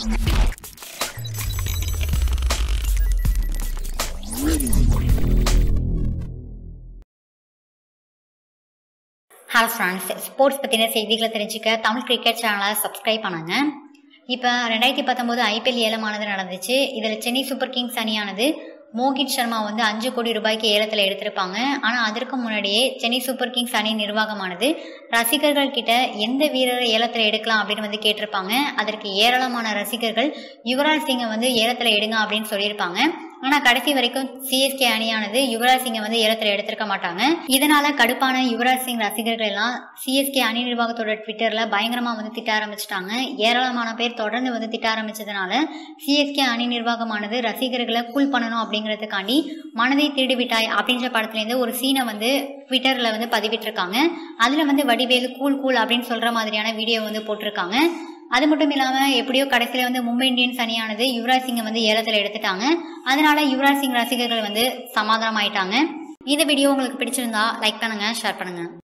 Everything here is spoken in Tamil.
ஹலோ ஃப்ரெண்ட்ஸ் ஸ்போர்ட்ஸ் பற்றின செய்திகளை தெரிஞ்சுக்க தமிழ் கிரிக்கெட் சேனலை சப்ஸ்கிரைப் பண்ணுங்க இப்போ ரெண்டாயிரத்தி பத்தொம்போது ஐபிஎல் ஏலமானது நடந்துச்சு இதில் சென்னை சூப்பர் கிங்ஸ் அணியானது மோகித் சர்மா வந்து அஞ்சு கோடி ரூபாய்க்கு ஏலத்தில் எடுத்திருப்பாங்க ஆனால் அதற்கு முன்னாடியே சென்னை சூப்பர் கிங்ஸ் அணி நிர்வாகமானது ரசிகர்கள் கிட்ட எந்த வீரரை ஏலத்தில் எடுக்கலாம் அப்படின்னு வந்து கேட்டிருப்பாங்க அதற்கு ஏராளமான ரசிகர்கள் யுவராஜ் சிங்கை வந்து ஏலத்தில் எடுங்க அப்படின்னு சொல்லியிருப்பாங்க ஆனால் கடைசி வரைக்கும் சிஎஸ்கே அணியானது யுவராஜ் சிங்கை வந்து ஏலத்தில் எடுத்திருக்க மாட்டாங்க இதனால கடுப்பான யுவராஜ் சிங் ரசிகர்கள் எல்லாம் சிஎஸ்கே அணி நிர்வாகத்தோட ட்விட்டர்ல பயங்கரமா வந்து திட்ட ஆரம்பிச்சிட்டாங்க ஏராளமான பேர் தொடர்ந்து வந்து திட்ட ஆரம்பிச்சதுனால சிஎஸ்கே அணி நிர்வாகமானது ரசிகர்களை கூல் பண்ணணும் அப்படிங்கிறதுக்காண்டி மனதை திருடி விட்டாய் அப்படின்ற படத்துலேருந்து ஒரு சீனை வந்து ட்விட்டர்ல வந்து பதிவிட்டிருக்காங்க அதுல வந்து வடிவேலு கூல் கூல் அப்படின்னு சொல்ற மாதிரியான வீடியோ வந்து போட்டிருக்காங்க அது மட்டும் இல்லாமல் எப்படியோ கடைசியில் வந்து மும்பை இந்தியன்ஸ் அணியானது யுவராஜ் சிங்கை வந்து ஏலத்தில் எடுத்துட்டாங்க அதனால யுவராஜ் சிங் ரசிகர்கள் வந்து சமாதானம் ஆயிட்டாங்க இந்த வீடியோ உங்களுக்கு பிடிச்சிருந்தா லைக் பண்ணுங்க ஷேர் பண்ணுங்க